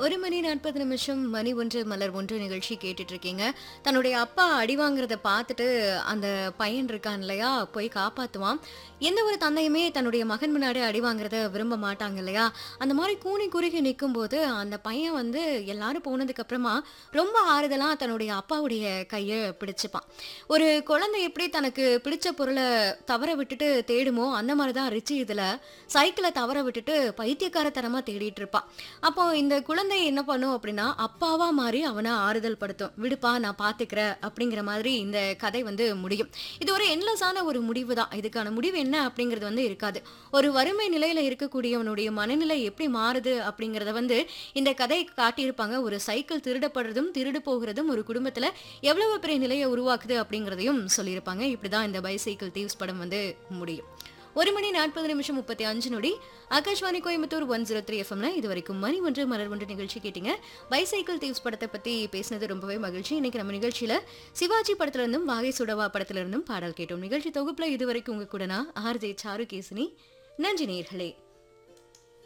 ஒரு மணி நாற்பது நிமிஷம் மணி ஒன்று மலர் ஒன்று நிகழ்ச்சி கேட்டுட்டு இருக்கீங்க தன்னுடைய அப்பா அடி வாங்குறத பார்த்துட்டு அந்த பையன் இருக்கான் இல்லையா போய் காப்பாத்துவான் எந்த ஒரு தந்தையுமே தன்னுடைய மகன் முன்னாடி அடி வாங்குறத விரும்ப மாட்டாங்க இல்லையா அந்த மாதிரி கூனி குறுகி நிற்கும் போது அந்த பையன் வந்து எல்லாரும் போனதுக்கு அப்புறமா ரொம்ப ஆறுதலா தன்னுடைய அப்பாவுடைய கையை பிடிச்சுப்பான் ஒரு குழந்தை எப்படி தனக்கு பிடிச்ச பொருளை தவற விட்டுட்டு தேடுமோ அந்த மாதிரி தான் ரிச்சி இதுல சைக்கிளை தவற விட்டுட்டு பைத்தியக்காரத்தனமா தேடிட்டு இருப்பான் அப்போ இந்த குழந்தை என்ன பண்ணும் அப்படின்னா அப்பாவா மாறி அவனை ஆறுதல் படுத்தும் விடுப்பா நான் பாத்துக்கிறேன் அப்படிங்கிற மாதிரி இந்த கதை வந்து முடியும் இது ஒரு என்லெஸ்ஸான ஒரு முடிவு தான் இதுக்கான முடிவு என்ன அப்படிங்கிறது வந்து இருக்காது ஒரு வறுமை நிலையில இருக்கக்கூடியவனுடைய மனநிலை எப்படி மாறுது அப்படிங்கறத வந்து இந்த கதை காட்டியிருப்பாங்க ஒரு சைக்கிள் திருடப்படுறதும் திருடு போகிறதும் ஒரு குடும்பத்துல எவ்வளவு பெரிய நிலையை உருவாக்குது அப்படிங்கறதையும் சொல்லியிருப்பாங்க இப்படிதான் இந்த பைசைக்கிள் தீவ்ஸ் படம் வந்து முடியும் ஒரு மணி நாற்பது நிமிஷம் முப்பத்தி அஞ்சு நொடி Akashvani Coimbatore one zero three எஃப்எம்ல இது வரைக்கும் மணி ஒன்று மலர் ஒன்று நிகழ்ச்சி கேட்டீங்க பைசைக்கிள் தீவ்ஸ் படத்தை பத்தி பேசினது ரொம்பவே மகிழ்ச்சி இன்னைக்கு நம்ம நிகழ்ச்சியில சிவாஜி படத்துல இருந்தும் வாகை சுடவா படத்துல இருந்தும் பாடல் கேட்டோம் நிகழ்ச்சி தொகுப்புல இது வரைக்கும் உங்க கூட நான் ஆர்ஜே சாரு கேசினி நன்றி நேர்களே